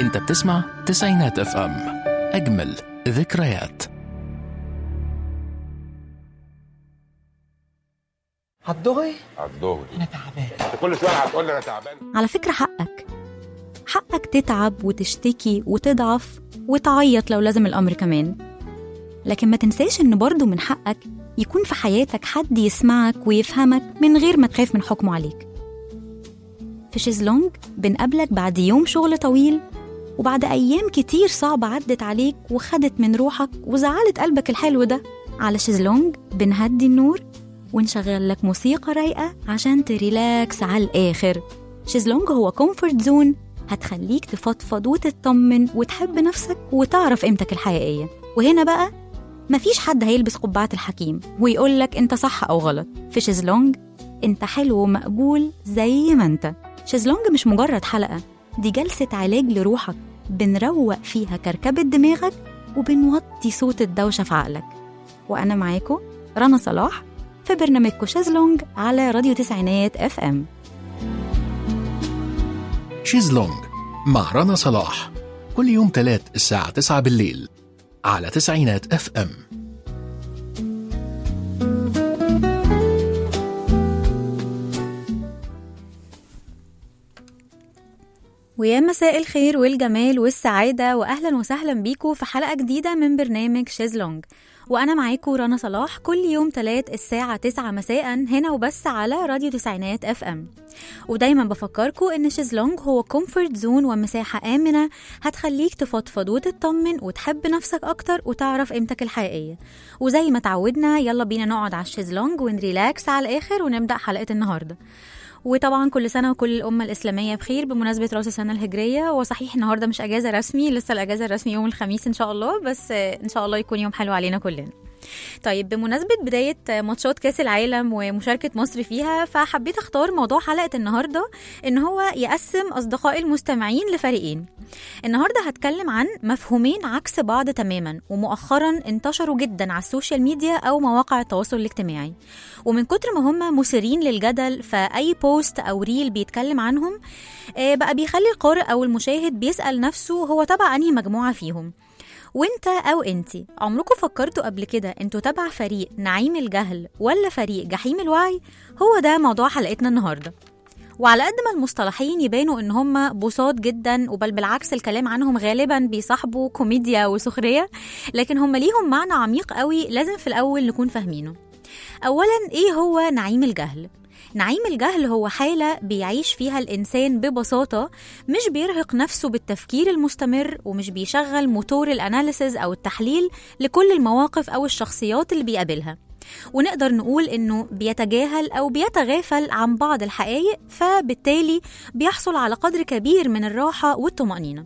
انت بتسمع تسعينات اف ام اجمل ذكريات هتضغي هتضغط انا تعبان انت كل شويه هتقول لي انا تعبان على فكرة حقك حقك تتعب وتشتكي وتضعف وتعيط لو لازم الأمر كمان لكن ما تنساش إن برضه من حقك يكون في حياتك حد يسمعك ويفهمك من غير ما تخاف من حكمه عليك في شيزلونج بنقابلك بعد يوم شغل طويل وبعد أيام كتير صعبة عدت عليك وخدت من روحك وزعلت قلبك الحلو ده على شيزلونج بنهدي النور ونشغل لك موسيقى رايقة عشان تريلاكس على الآخر شيزلونج هو كومفورت زون هتخليك تفضفض وتطمن وتحب نفسك وتعرف قيمتك الحقيقية وهنا بقى مفيش حد هيلبس قبعة الحكيم ويقول لك انت صح او غلط في شيزلونج انت حلو ومقبول زي ما انت شيزلونج مش مجرد حلقة دي جلسة علاج لروحك بنروق فيها كركبة دماغك وبنوطي صوت الدوشة في عقلك وأنا معاكم رنا صلاح في برنامجكم شازلونج على راديو تسعينات اف ام شيزلونج مع رنا صلاح كل يوم تلات الساعة 9 بالليل على تسعينات اف ام ويا مساء الخير والجمال والسعادة وأهلا وسهلا بيكم في حلقة جديدة من برنامج شيزلونج وأنا معاكم رنا صلاح كل يوم تلات الساعة 9 مساء هنا وبس على راديو تسعينات اف ام ودايما بفكركم إن شيزلونج هو كومفورت زون ومساحة آمنة هتخليك تفضفض وتطمن وتحب نفسك أكتر وتعرف قيمتك الحقيقية وزي ما تعودنا يلا بينا نقعد على الشيزلونج ونريلاكس على الآخر ونبدأ حلقة النهاردة وطبعا كل سنه وكل الامه الاسلاميه بخير بمناسبه راس السنه الهجريه وصحيح النهارده مش اجازه رسمي لسه الاجازه الرسمي يوم الخميس ان شاء الله بس ان شاء الله يكون يوم حلو علينا كلنا طيب بمناسبة بداية ماتشات كأس العالم ومشاركة مصر فيها فحبيت أختار موضوع حلقة النهاردة إن هو يقسم أصدقائي المستمعين لفريقين النهاردة هتكلم عن مفهومين عكس بعض تماما ومؤخرا انتشروا جدا على السوشيال ميديا أو مواقع التواصل الاجتماعي ومن كتر ما هم مثيرين للجدل فأي بوست أو ريل بيتكلم عنهم آه، بقى بيخلي القارئ أو المشاهد بيسأل نفسه هو تبع أنهي مجموعة فيهم وانت او انتي عمركم فكرتوا قبل كده انتوا تبع فريق نعيم الجهل ولا فريق جحيم الوعي هو ده موضوع حلقتنا النهارده وعلى قد ما المصطلحين يبانوا ان هم بساط جدا وبل بالعكس الكلام عنهم غالبا بيصاحبوا كوميديا وسخريه لكن هم ليهم معنى عميق قوي لازم في الاول نكون فاهمينه اولا ايه هو نعيم الجهل نعيم الجهل هو حالة بيعيش فيها الإنسان ببساطة مش بيرهق نفسه بالتفكير المستمر ومش بيشغل موتور الأناليسز أو التحليل لكل المواقف أو الشخصيات اللي بيقابلها ونقدر نقول إنه بيتجاهل أو بيتغافل عن بعض الحقائق فبالتالي بيحصل على قدر كبير من الراحة والطمأنينة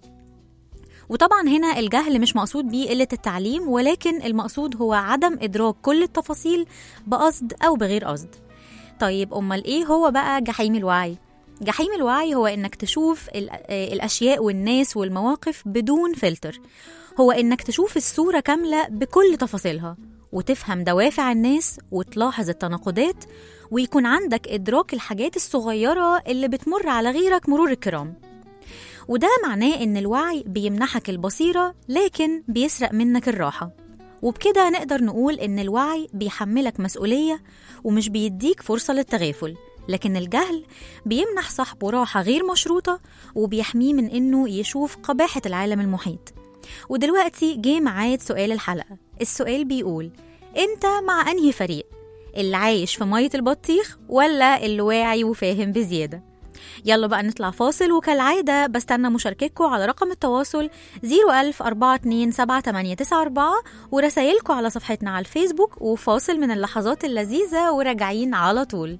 وطبعا هنا الجهل مش مقصود بيه قلة التعليم ولكن المقصود هو عدم إدراك كل التفاصيل بقصد أو بغير قصد طيب أمال إيه هو بقى جحيم الوعي؟ جحيم الوعي هو إنك تشوف ال- آه، الأشياء والناس والمواقف بدون فلتر هو إنك تشوف الصورة كاملة بكل تفاصيلها وتفهم دوافع الناس وتلاحظ التناقضات ويكون عندك إدراك الحاجات الصغيرة اللي بتمر على غيرك مرور الكرام وده معناه إن الوعي بيمنحك البصيرة لكن بيسرق منك الراحة وبكده نقدر نقول إن الوعي بيحملك مسؤولية ومش بيديك فرصة للتغافل لكن الجهل بيمنح صاحبه راحة غير مشروطة وبيحميه من إنه يشوف قباحة العالم المحيط ودلوقتي جه ميعاد سؤال الحلقة السؤال بيقول أنت مع أنهي فريق؟ اللي عايش في مية البطيخ ولا اللي واعي وفاهم بزيادة؟ يلا بقى نطلع فاصل وكالعادة بستنى مشاركتكم على رقم التواصل 010427894 ورسايلكم على صفحتنا على الفيسبوك وفاصل من اللحظات اللذيذة وراجعين على طول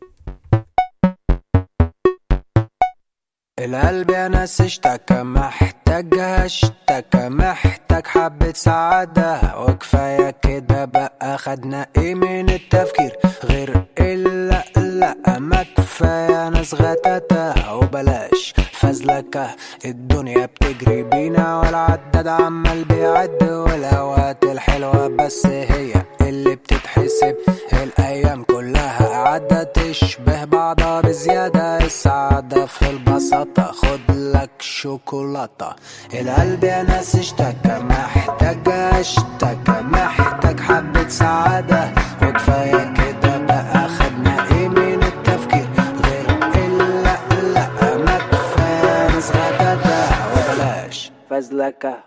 القلب يا ناس اشتكى محتاجها اشتكى محتاج حبة سعادة وكفاية كده بقى خدنا ايه من التفكير غير الا لا ما كفاية ناس غتاتة وبلاش فزلكة الدنيا بتجري بينا والعداد عمال بيعد والاوقات الحلوة بس هي اللي بتتحسب الايام كلها عدة تشبه بعضها بزيادة السعادة في البساطة خد لك شوكولاتة القلب يا ناس اشتكى محتاج اشتكى محتاج حبة سعادة وكفاية كده بقى خدنا ايه من التفكير غير الا لا ما كفاية ناس غدادة وبلاش فزلكة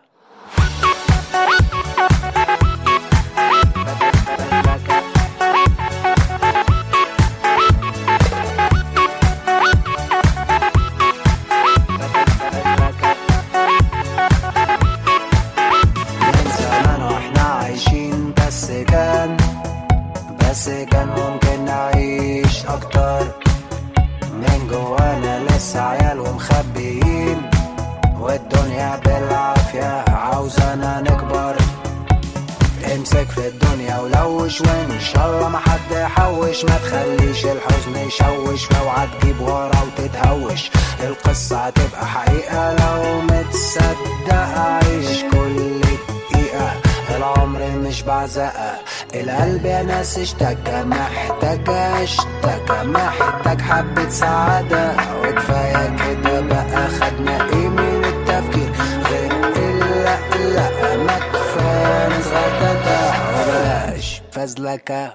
من زمان واحنا عايشين بس كان بس كان ممكن نعيش اكتر من جوانا لسه عيال ومخبيين والدنيا بالعافية عاوزانا نكبر امسك في الدنيا ولوش وان شاء الله ما حد يحوش ما تخليش الحزن يشوش اوعى تجيب ورا وتتهوش القصة هتبقى حقيقة لو متصدق عيش كل دقيقة العمر مش بعزقة القلب يا ناس اشتكى محتاج اشتكى محتاج حبة سعادة وكفاية كده بقى خدنا ايه من التفكير غير الا لا ما كفاية ناس غدادة وبلاش فزلكة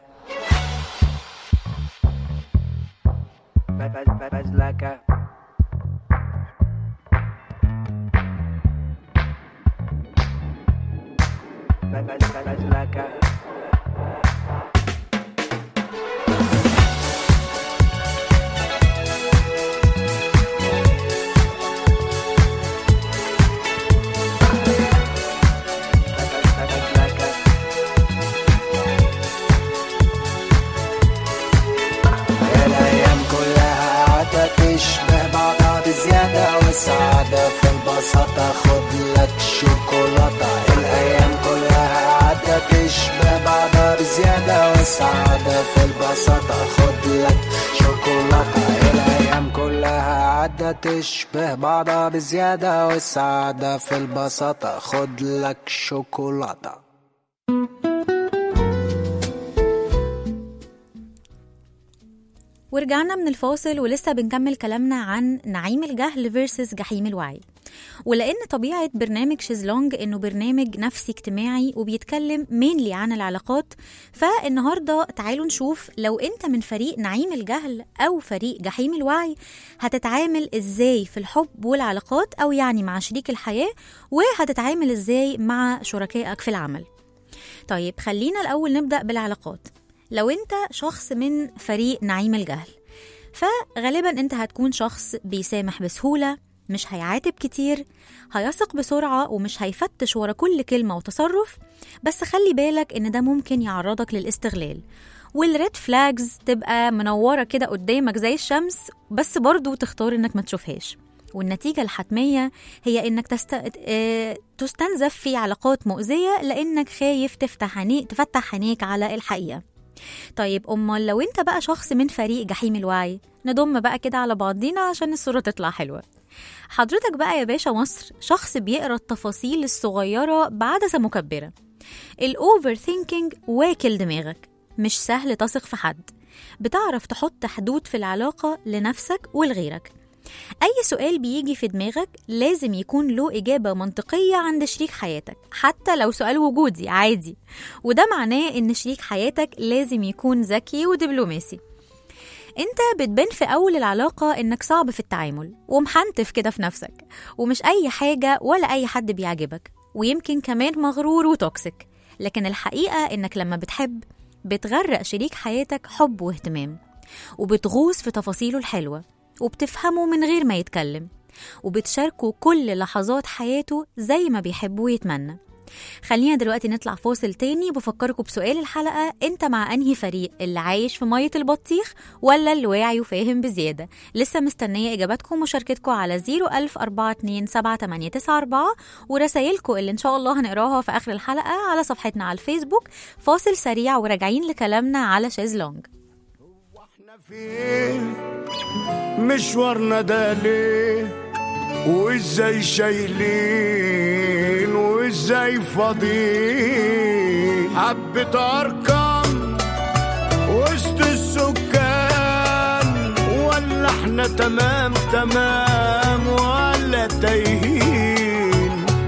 فزلكة فزلكة الأيام كلها قاعدة تشبه بعضها بزيادة والسعادة في البساطة خد لك شوكولاتة الأيام كلها قاعدة تشبه بعضها بزيادة والسعادة في البساطة خد لك شوكولاتة الأيام كلها قاعدة تشبه بعضها بزيادة والسعادة في البساطة خد لك شوكولاتة ورجعنا من الفاصل ولسه بنكمل كلامنا عن نعيم الجهل فيرسس جحيم الوعي ولأن طبيعة برنامج شيزلونج إنه برنامج نفسي اجتماعي وبيتكلم مينلي عن العلاقات فالنهاردة تعالوا نشوف لو أنت من فريق نعيم الجهل أو فريق جحيم الوعي هتتعامل إزاي في الحب والعلاقات أو يعني مع شريك الحياة وهتتعامل إزاي مع شركائك في العمل طيب خلينا الأول نبدأ بالعلاقات لو أنت شخص من فريق نعيم الجهل فغالبا أنت هتكون شخص بيسامح بسهولة مش هيعاتب كتير هيثق بسرعة ومش هيفتش ورا كل كلمة وتصرف بس خلي بالك إن ده ممكن يعرضك للاستغلال والريد فلاجز تبقى منورة كده قدامك زي الشمس بس برضو تختار إنك ما تشوفهاش والنتيجة الحتمية هي إنك تست... آه، تستنزف في علاقات مؤذية لأنك خايف تفتح عينيك تفتح عينيك على الحقيقة طيب أمال لو أنت بقى شخص من فريق جحيم الوعي نضم بقى كده على بعضينا عشان الصورة تطلع حلوة حضرتك بقى يا باشا مصر شخص بيقرا التفاصيل الصغيرة بعدسة مكبرة الأوفر ثينكينج واكل دماغك مش سهل تثق في حد بتعرف تحط حدود في العلاقة لنفسك ولغيرك أي سؤال بيجي في دماغك لازم يكون له إجابة منطقية عند شريك حياتك حتى لو سؤال وجودي عادي وده معناه إن شريك حياتك لازم يكون ذكي ودبلوماسي انت بتبان في اول العلاقه انك صعب في التعامل ومحنتف كده في نفسك ومش اي حاجه ولا اي حد بيعجبك ويمكن كمان مغرور وتوكسيك لكن الحقيقه انك لما بتحب بتغرق شريك حياتك حب واهتمام وبتغوص في تفاصيله الحلوه وبتفهمه من غير ما يتكلم وبتشاركه كل لحظات حياته زي ما بيحب ويتمنى خلينا دلوقتي نطلع فاصل تاني بفكركم بسؤال الحلقة انت مع انهي فريق اللي عايش في مية البطيخ ولا اللي واعي وفاهم بزيادة لسه مستنية اجاباتكم ومشاركتكم على 010427894 ورسايلكم اللي ان شاء الله هنقراها في اخر الحلقة على صفحتنا على الفيسبوك فاصل سريع وراجعين لكلامنا على شيزلونج احنا فين مشوارنا ده ليه وازاي شايلين وازاي فاضيين حبة ارقام وسط السكان ولا احنا تمام تمام ولا تايهين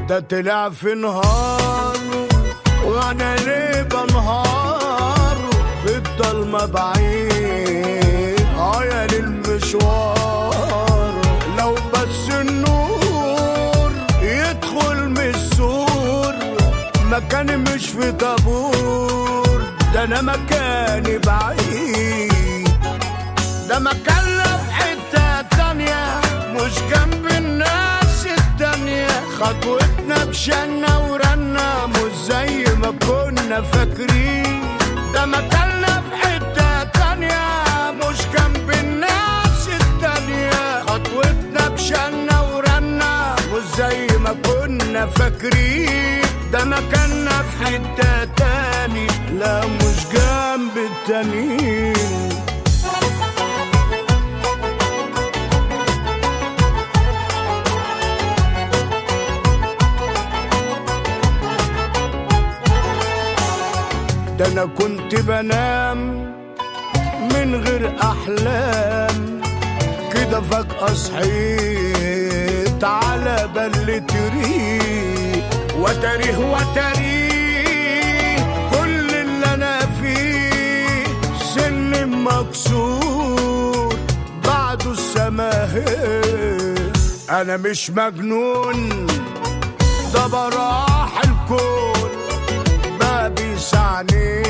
ده طلع في نهار وانا ليه بنهار في الضلمة بعيد اه يا للمشوار لو بس النور يدخل من السور مكاني مش في طابور ده انا مكاني بعيد ده مكاننا في حتة تانية مش جنب الناس التانية خطوتنا بشنا ورنا مش زي ما كنا فاكرين ده مكاننا في حتة تانية مش جنب الناس التانية خطوتنا بشنا ورنا مش زي ما كنا فاكرين ده مكاننا في حتة تاني لا مش جنب التانيين ده انا كنت بنام من غير احلام كده فجأة صحيت على بل تريق وتاريه وتاريه كل اللي انا فيه سن مكسور بعده السماهير انا مش مجنون ده براح الكون بابي سعني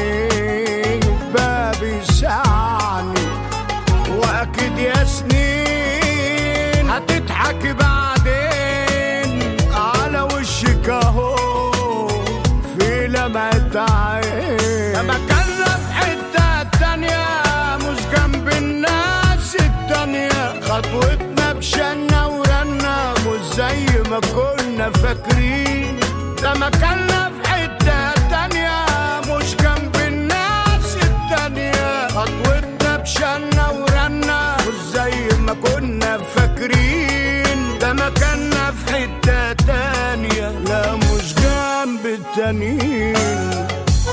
بابي سعني واكيد يا سنين هتضحكي بعدين على وشك اهو في لمعة عين لما كنا في حتة تانية مش جنب الناس التانية خطوتنا بشنا ورنا مش زي ما كنا فاكرين لما كنا في حتة تانية مش جنب الناس التانية خطوتنا بشنا ورنا مش زي ما كنا فاكرين ده مكاننا في حتة تانية لا مش جنب التانيين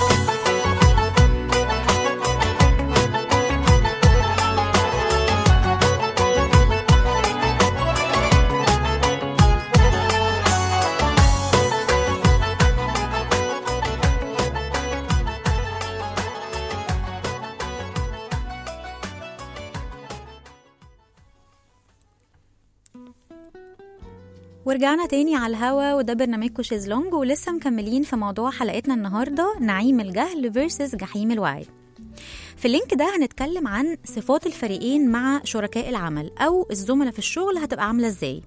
ورجعنا تاني على الهوا وده برنامجكم شيزلونج ولسه مكملين في موضوع حلقتنا النهارده نعيم الجهل فيرسز جحيم الوعي في اللينك ده هنتكلم عن صفات الفريقين مع شركاء العمل او الزملاء في الشغل هتبقى عامله ازاي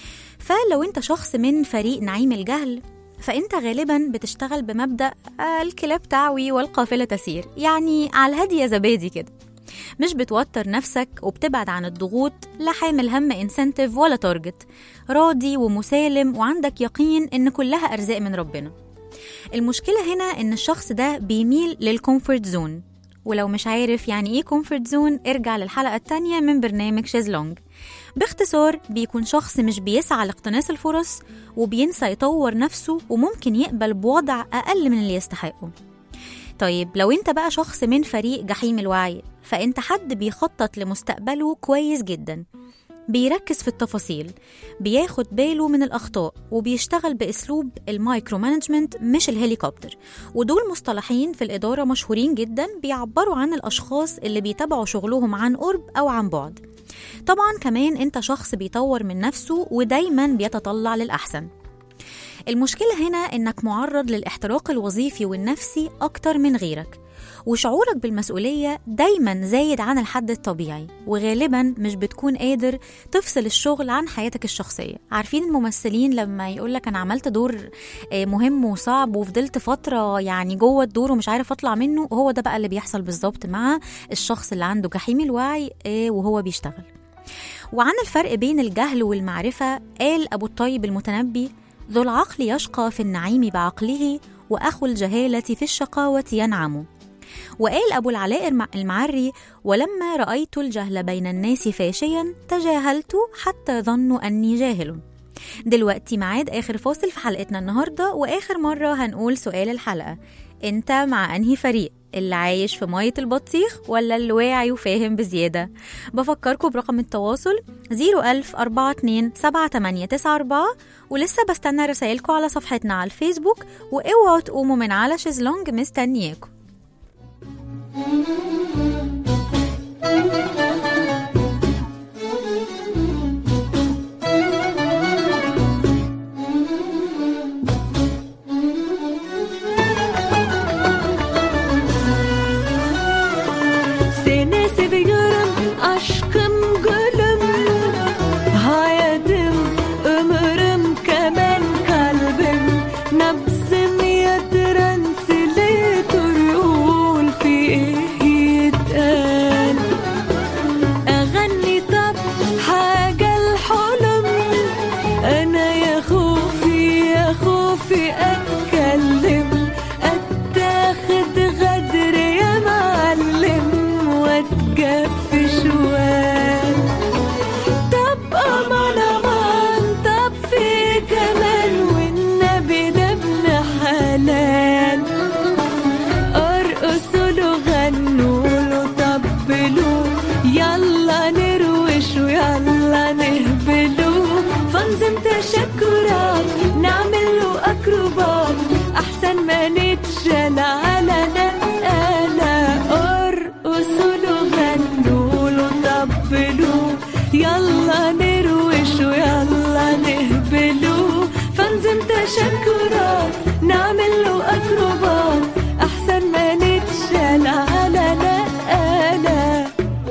فلو انت شخص من فريق نعيم الجهل فانت غالبا بتشتغل بمبدا آه، الكلاب تعوي والقافله تسير يعني على الهادي يا زبادي كده مش بتوتر نفسك وبتبعد عن الضغوط لا حامل هم انسنتيف ولا تارجت راضي ومسالم وعندك يقين ان كلها ارزاق من ربنا المشكلة هنا ان الشخص ده بيميل للكومفورت زون ولو مش عارف يعني ايه كومفورت زون ارجع للحلقة التانية من برنامج شيزلونج باختصار بيكون شخص مش بيسعى لاقتناص الفرص وبينسى يطور نفسه وممكن يقبل بوضع أقل من اللي يستحقه طيب لو انت بقى شخص من فريق جحيم الوعي فانت حد بيخطط لمستقبله كويس جدا بيركز في التفاصيل بياخد باله من الأخطاء وبيشتغل بأسلوب المايكرو مانجمنت مش الهليكوبتر ودول مصطلحين في الإدارة مشهورين جدا بيعبروا عن الأشخاص اللي بيتابعوا شغلهم عن قرب أو عن بعد طبعا كمان انت شخص بيطور من نفسه ودايما بيتطلع للأحسن المشكلة هنا إنك معرض للاحتراق الوظيفي والنفسي أكتر من غيرك وشعورك بالمسؤولية دايما زايد عن الحد الطبيعي وغالبا مش بتكون قادر تفصل الشغل عن حياتك الشخصية عارفين الممثلين لما يقولك أنا عملت دور آه، مهم وصعب وفضلت فترة يعني جوه الدور ومش عارف أطلع منه هو ده بقى اللي بيحصل بالظبط مع الشخص اللي عنده جحيم الوعي آه، وهو بيشتغل وعن الفرق بين الجهل والمعرفة قال أبو الطيب المتنبي ذو العقل يشقى في النعيم بعقله وأخو الجهالة في الشقاوة ينعم وقال أبو العلاء المع- المعري ولما رأيت الجهل بين الناس فاشيا تجاهلت حتى ظنوا أني جاهل دلوقتي ميعاد آخر فاصل في حلقتنا النهاردة وآخر مرة هنقول سؤال الحلقة أنت مع أنهي فريق؟ اللي عايش في مية البطيخ ولا اللي واعي وفاهم بزيادة بفكركم برقم التواصل 01042 ولسه بستنى رسايلكم على صفحتنا على الفيسبوك واوعوا تقوموا من على شيزلونج مستنياكم Seni seviyorum aşkım gülüm Hayatım ömrüm kemen kalbim Nabzım yatıran sile turul fi yitqال أغني طب حاجة الحلم أنا يا خوفي يا خوفي أتكلم أتاخد غدر يا معلم وأتجاب في شوال طب أمان أمان طب في كمان والنبي ده ابن حلال ارقصوا له غنوا له طبلوا يلا نروش ويلا نهبلوا فانزم تشكرات نعمل له اكروبات احسن ما نتشال على نقالة ارقصوا له غنوا له طبلوا يلا نروش ويلا نهبلوا فانزم تشكرات نعمل له اكروبات احسن ما نتشال على نقالة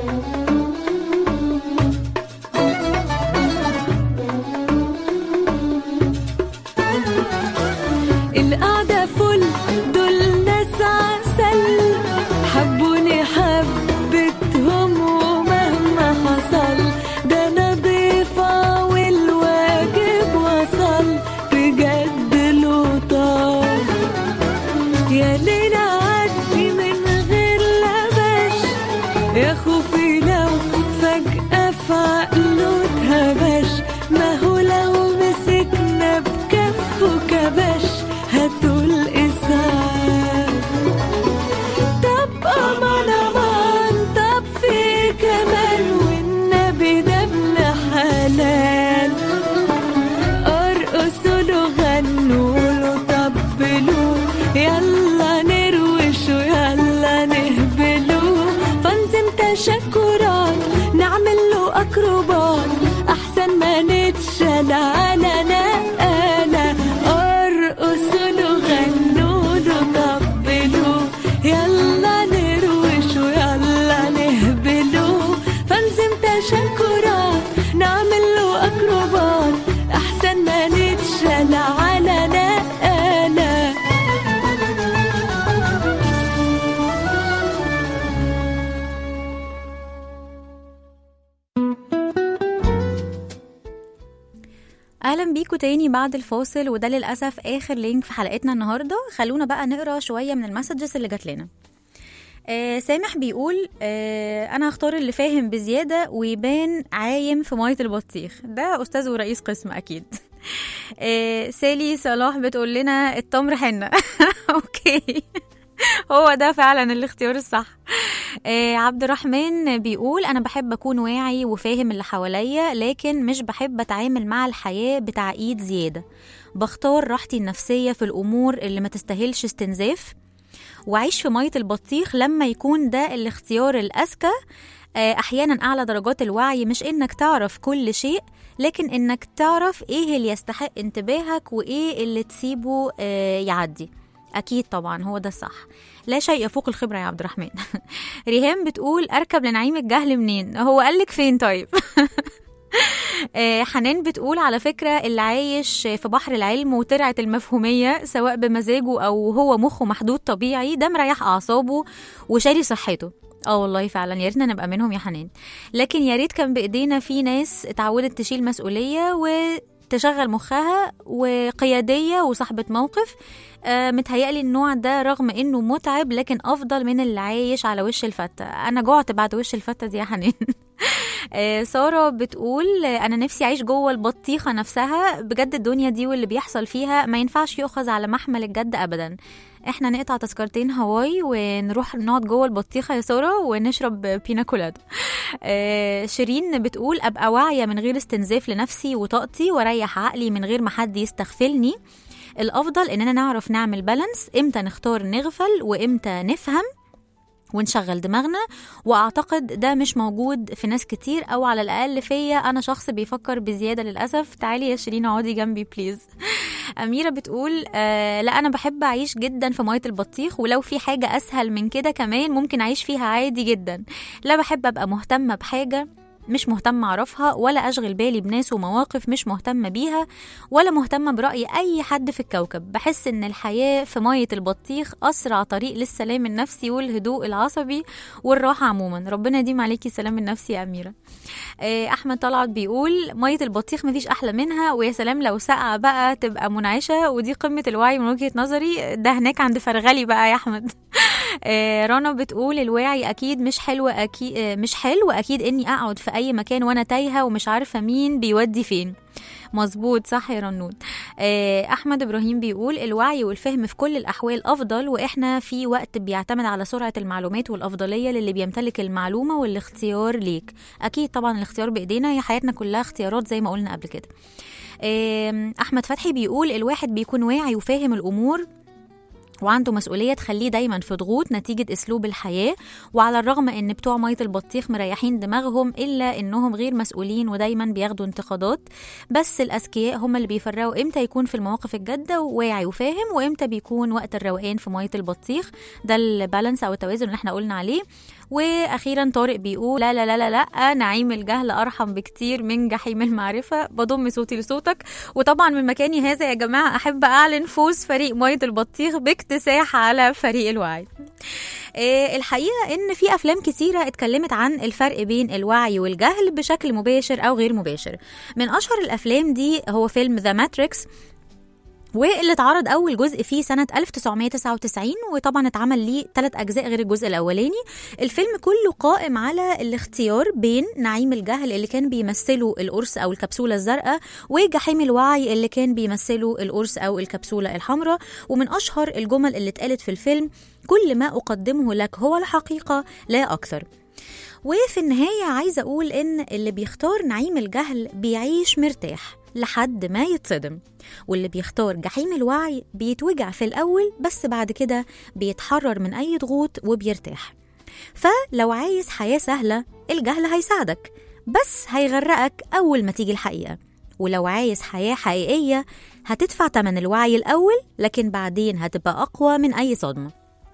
القعدة فل دول ناس عسل حبوني حبتهم ومهما حصل ده انا ضيفة والواجب وصل بجد لطاف يا ليلى عدي من غير لبش يا خوفي لو فجأة في عقله اتهبش ما هو لو مسكنا بكفه كبش هاتوا الإسعاف طب أمان أمان طب في كمان والنبي ده ابن حلال ارقصوا له غنوا له طبلوا يلا نروش ويلا نهبلوا فانزم تشكرات نعمل له اكروبات احسن ما نتشال على نقالة ارقصوا له غنوا له طبلوا يلا نروش ويلا نهبلوا فانزم تشكرات نعمل له اكروبات احسن ما نتشال على نقالة اهلا بيكم تاني بعد الفاصل وده للاسف اخر لينك في حلقتنا النهارده خلونا بقى نقرا شويه من المسجز اللي جات لنا آه سامح بيقول آه انا هختار اللي فاهم بزياده ويبان عايم في ميه البطيخ ده استاذ ورئيس قسم اكيد آه سالي صلاح بتقول لنا التمر حنه اوكي هو ده فعلا الاختيار الصح آه عبد الرحمن بيقول انا بحب اكون واعي وفاهم اللي حواليا لكن مش بحب اتعامل مع الحياه بتعقيد زياده بختار راحتي النفسيه في الامور اللي ما تستاهلش استنزاف وعيش في ميه البطيخ لما يكون ده الاختيار الاذكى آه، احيانا اعلى درجات الوعي مش انك تعرف كل شيء لكن انك تعرف ايه اللي يستحق انتباهك وايه اللي تسيبه آه، يعدي اكيد طبعا هو ده الصح لا شيء يفوق الخبره يا عبد الرحمن ريهام بتقول اركب لنعيم الجهل منين هو قالك فين طيب آه، حنان بتقول على فكرة اللي عايش في بحر العلم وترعة المفهومية سواء بمزاجه أو هو مخه محدود طبيعي ده مريح أعصابه وشاري صحته اه والله فعلا يا ريتنا نبقى منهم يا حنان لكن يا ريت كان بايدينا في ناس اتعودت تشيل مسؤوليه وتشغل مخها وقياديه وصاحبه موقف آه متهيألي النوع ده رغم انه متعب لكن افضل من اللي عايش على وش الفتة انا جعت بعد وش الفتة دي يا حنان آه، سارة بتقول آه، أنا نفسي أعيش جوه البطيخة نفسها بجد الدنيا دي واللي بيحصل فيها ما ينفعش يؤخذ على محمل الجد أبدا احنا نقطع تذكرتين هواي ونروح نقعد جوه البطيخه يا ساره ونشرب بينا كولادا آه، شيرين بتقول ابقى واعيه من غير استنزاف لنفسي وطاقتي واريح عقلي من غير ما حد يستغفلني الافضل اننا نعرف نعمل بالانس امتى نختار نغفل وامتى نفهم ونشغل دماغنا واعتقد ده مش موجود في ناس كتير او على الاقل فيا انا شخص بيفكر بزياده للاسف تعالي يا شيرين اقعدي جنبي بليز اميره بتقول آه لا انا بحب اعيش جدا في ميه البطيخ ولو في حاجه اسهل من كده كمان ممكن اعيش فيها عادي جدا لا بحب ابقى مهتمه بحاجه مش مهتمة أعرفها ولا أشغل بالي بناس ومواقف مش مهتمة بيها ولا مهتمة برأي أي حد في الكوكب بحس إن الحياة في مية البطيخ أسرع طريق للسلام النفسي والهدوء العصبي والراحة عموما ربنا يديم عليكي السلام النفسي يا أميرة آه، أحمد طلعت بيقول مية البطيخ مفيش أحلى منها ويا سلام لو ساقعة بقى تبقى منعشة ودي قمة الوعي من وجهة نظري ده هناك عند فرغلي بقى يا أحمد آه، رنا بتقول الواعي اكيد مش حلو اكيد مش حلو اكيد اني اقعد في اي مكان وانا تايهه ومش عارفه مين بيودي فين مظبوط صح يا رنود آه، احمد ابراهيم بيقول الوعي والفهم في كل الاحوال افضل واحنا في وقت بيعتمد على سرعه المعلومات والافضليه للي بيمتلك المعلومه والاختيار ليك اكيد طبعا الاختيار بايدينا هي حياتنا كلها اختيارات زي ما قلنا قبل كده آم، احمد فتحي بيقول الواحد بيكون واعي وفاهم الامور وعنده مسؤولية تخليه دايما في ضغوط نتيجة أسلوب الحياة وعلى الرغم إن بتوع مية البطيخ مريحين دماغهم إلا إنهم غير مسؤولين ودايما بياخدوا انتقادات بس الأذكياء هم اللي بيفرقوا إمتى يكون في المواقف الجادة وواعي وفاهم وإمتى بيكون وقت الروقان في مية البطيخ ده البالانس أو التوازن اللي احنا قلنا عليه واخيرا طارق بيقول لا لا لا لا لا نعيم الجهل ارحم بكتير من جحيم المعرفه بضم صوتي لصوتك وطبعا من مكاني هذا يا جماعه احب اعلن فوز فريق ميه البطيخ باكتساح على فريق الوعي آه، الحقيقه ان في افلام كتيره اتكلمت عن الفرق بين الوعي والجهل بشكل مباشر او غير مباشر من اشهر الافلام دي هو فيلم ذا ماتريكس واللي اتعرض اول جزء فيه سنه 1999 وطبعا اتعمل ليه ثلاث اجزاء غير الجزء الاولاني الفيلم كله قائم على الاختيار بين نعيم الجهل اللي كان بيمثله القرص او الكبسوله الزرقاء وجحيم الوعي اللي كان بيمثله القرص او الكبسوله الحمراء ومن اشهر الجمل اللي اتقالت في الفيلم كل ما اقدمه لك هو الحقيقه لا اكثر وفي النهاية عايزة أقول إن اللي بيختار نعيم الجهل بيعيش مرتاح لحد ما يتصدم واللي بيختار جحيم الوعي بيتوجع في الأول بس بعد كده بيتحرر من أي ضغوط وبيرتاح فلو عايز حياة سهلة الجهل هيساعدك بس هيغرقك أول ما تيجي الحقيقة ولو عايز حياة حقيقية هتدفع تمن الوعي الأول لكن بعدين هتبقى أقوى من أي صدمة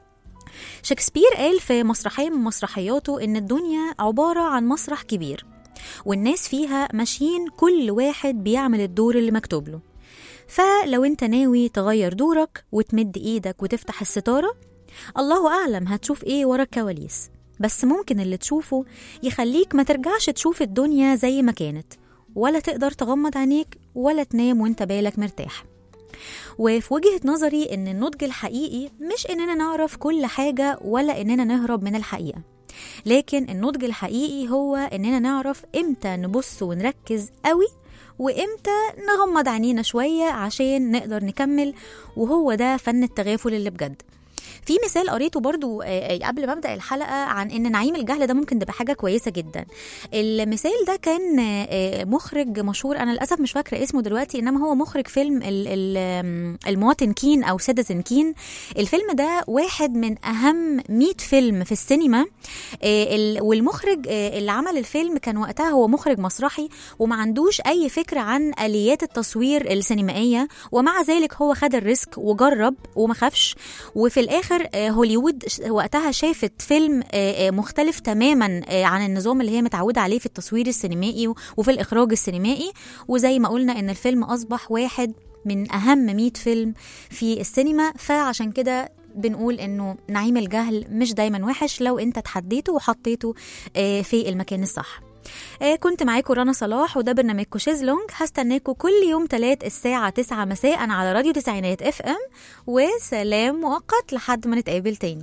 شكسبير قال في مسرحية من مسرحياته إن الدنيا عبارة عن مسرح كبير والناس فيها ماشيين كل واحد بيعمل الدور اللي مكتوب له فلو انت ناوي تغير دورك وتمد ايدك وتفتح الستارة الله أعلم هتشوف ايه ورا الكواليس بس ممكن اللي تشوفه يخليك ما ترجعش تشوف الدنيا زي ما كانت ولا تقدر تغمض عينيك ولا تنام وانت بالك مرتاح وفي وجهة نظري إن النضج الحقيقي مش إننا نعرف كل حاجة ولا إننا نهرب من الحقيقة لكن النضج الحقيقي هو إننا نعرف إمتى نبص ونركز قوي وإمتى نغمض عينينا شوية عشان نقدر نكمل وهو ده فن التغافل اللي بجد في مثال قريته برضو آه، آه، قبل ما ابدا الحلقه عن ان نعيم الجهل ده ممكن تبقى حاجه كويسه جدا المثال ده كان آه، آه، مخرج مشهور انا للاسف مش فاكره اسمه دلوقتي انما هو مخرج فيلم ال- ال- آم، المواطن كين او سيتيزن كين الفيلم ده واحد من اهم 100 فيلم في السينما آه، ال- والمخرج آه، اللي عمل الفيلم كان وقتها هو مخرج مسرحي وما عندوش اي فكره عن اليات التصوير السينمائيه ومع ذلك هو خد الريسك وجرب وما خافش وفي الاخر آه، هوليوود ش- وقتها شافت فيلم آه، آه، مختلف تماما آه، عن النظام اللي هي متعوده عليه في التصوير السينمائي و- وفي الاخراج السينمائي وزي ما قلنا ان الفيلم اصبح واحد من اهم 100 فيلم في السينما فعشان كده بنقول انه نعيم الجهل مش دايما وحش لو انت تحديته وحطيته آه، في المكان الصح آه، كنت معاكم رنا صلاح وده برنامجكم شيزلونج هستناكم كل يوم تلات الساعة 9 مساء على راديو تسعينات اف ام وسلام مؤقت لحد ما نتقابل تاني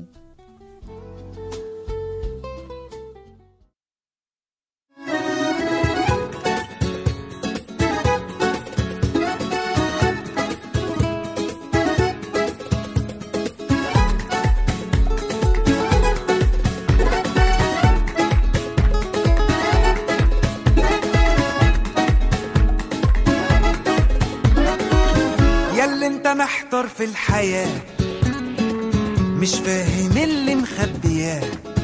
انت محتار في الحياة مش فاهم اللي مخبياه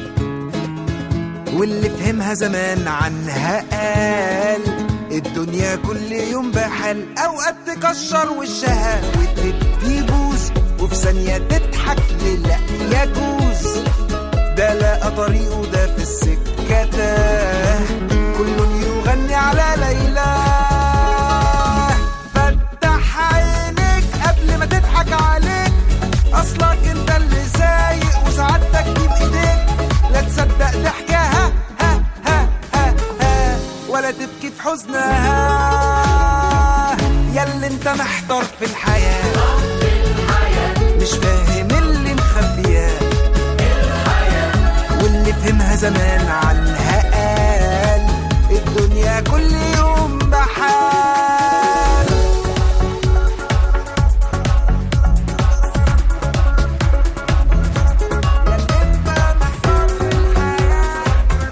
واللي فهمها زمان عنها قال الدنيا كل يوم بحال اوقات تكشر وشها وتبتدي بوز وفي ثانية تضحك للا يجوز ده لقى طريقه ده في السكة تاه كل يغني على ليلى فتح عينيك قبل ما تضحك عليك اصلك انت اللي سايق وسعادتك دي بايديك لا تصدق ضحكها ها ها ها ها ولا تبكي في حزنها ياللي انت محتار في الحياة مش فاهم اللي مخبياه واللي فهمها زمان عنها قال الدنيا كل يوم بحال ياللي انت محتار في الحياة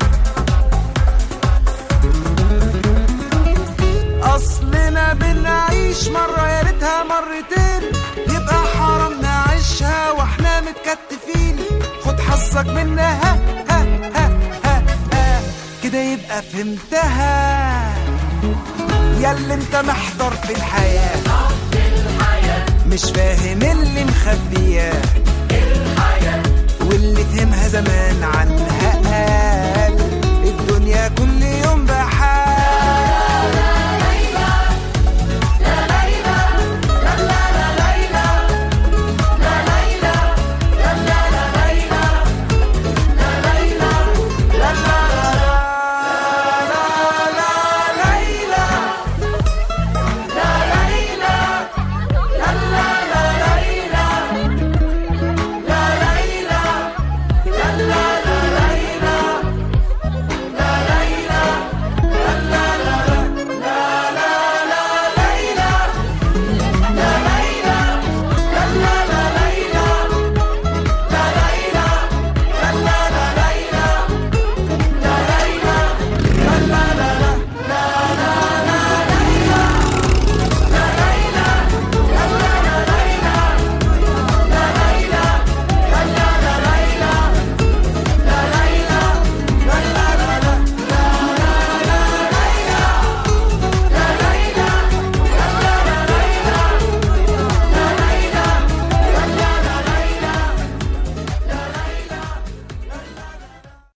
اصلنا بنعيش مرة يا ريتها مرتين يبقى حرام نعيشها واحنا متكتفين خد حظك منها ها ها ها ها كده يبقى فهمتها ياللي انت محضر في الحياة مش فاهم اللي مخبياه واللي فهمها زمان عنها قال الدنيا